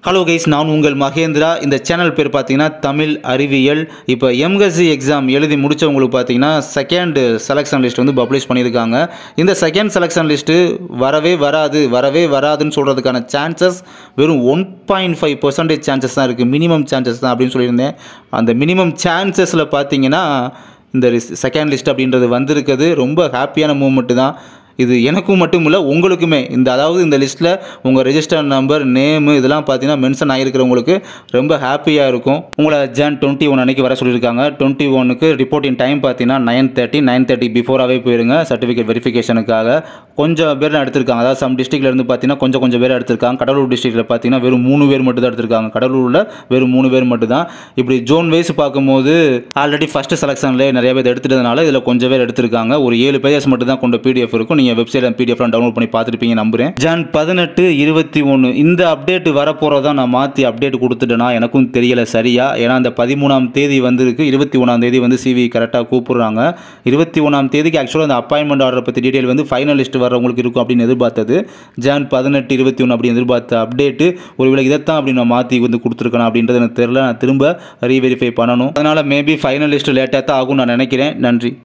hello guys நான் உங்கள் மகேந்திரா இந்த சேனல் பேர் பார்த்தீங்கன்னா தமிழ் அறிவியல் இப்போ எம்எஸ்சி எக்ஸாம் எழுதி முடித்தவங்களுக்கு பார்த்தீங்கன்னா செகண்ட் செலெக்ஷன் லிஸ்ட் வந்து பப்ளிஷ் பண்ணியிருக்காங்க இந்த செகண்ட் செலெக்ஷன் லிஸ்ட்டு வரவே வராது வரவே வராதுன்னு சொல்கிறதுக்கான சான்சஸ் வெறும் one point five percentage chances தான் இருக்குது மினிமம் சான்சஸ் தான் அப்படின்னு சொல்லியிருந்தேன் அந்த மினிமம் சான்சஸில் பார்த்தீங்கன்னா இந்த செகண்ட் லிஸ்ட் அப்படின்றது வந்திருக்குது ரொம்ப ஹாப்பியான மூமெண்ட்டு தான் இது எனக்கும் மட்டும் இல்லை உங்களுக்குமே இந்த அதாவது இந்த லிஸ்ட்டில் உங்கள் ரெஜிஸ்டர் நம்பர் நேமு இதெல்லாம் பார்த்தீங்கன்னா மென்ஷன் ஆகிருக்கிறவங்களுக்கு ரொம்ப ஹாப்பியாக இருக்கும் உங்களை ஜான் டுவெண்ட்டி ஒன் அன்றைக்கி வர சொல்லியிருக்காங்க டுவெண்ட்டி ஒனுக்கு ரிப்போர்ட்டிங் டைம் பார்த்தீங்கன்னா நைன் தேர்ட்டி நைன் தேர்ட்டி பிஃபோராகவே போயிருங்க சர்டிஃபிகேட் வெரிஃபிகேஷனுக்காக கொஞ்சம் பேர் தான் எடுத்திருக்காங்க அதாவது சம் டிஸ்ட்ரிக்ட்ல இருந்து பார்த்தீங்கன்னா கொஞ்சம் கொஞ்சம் பேர் எடுத்திருக்காங்க கடலூர் டிஸ்ட்ரிக்ட்டில் பார்த்தீங்கன்னா வெறும் மூணு பேர் மட்டும் தான் எடுத்திருக்காங்க கடலூரில் வெறும் மூணு பேர் மட்டும் தான் இப்படி ஜோன் வைஸ் பார்க்கும்போது ஆல்ரெடி ஃபஸ்ட்டு செலெக்ஷன்லேயே நிறைய பேர் எடுத்துட்டதுனால இதில் கொஞ்சம் பேர் எடுத்திருக்காங்க ஒரு ஏழு பேஜஸ் மட்டும் தான் கொண்ட பிடிஎஃப் இருக்கும் நீங்கள் வெப்சைட்டில் பிடிஎஃப்லாம் டவுன்லோட் பண்ணி பார்த்துருப்பீங்க நம்புறேன் ஜான் பதினெட்டு இருபத்தி ஒன்று இந்த அப்டேட் வரப்போகிறதா நான் மாற்றி அப்டேட் கொடுத்துட்டேனா எனக்கும் தெரியல சரியா ஏன்னா அந்த பதிமூணாம் தேதி வந்திருக்கு இருபத்தி ஒன்றாம் தேதி வந்து சிவி கரெக்டாக கூப்பிடுறாங்க இருபத்தி ஒன்றாம் தேதிக்கு ஆக்சுவலாக அந்த அப்பாயின்மெண்ட் ஆர்டர் பற்றி டீட்டெயில் வந்து ஃபைனல் லிஸ்ட் வரவங்களுக்கு இருக்கும் அப்படின்னு எதிர்பார்த்தது ஜான் பதினெட்டு இருபத்தி ஒன்று அப்படின்னு எதிர்பார்த்த அப்டேட்டு ஒருவேளை இதைத்தான் அப்படி நான் மாற்றி வந்து கொடுத்துருக்கணும் அப்படின்றது எனக்கு தெரியல நான் திரும்ப ரீவெரிஃபை பண்ணணும் அதனால் மேபி ஃபைனல் லிஸ்ட் லேட்டாக தான் ஆகும் நான் நினைக்கிறேன் நன்றி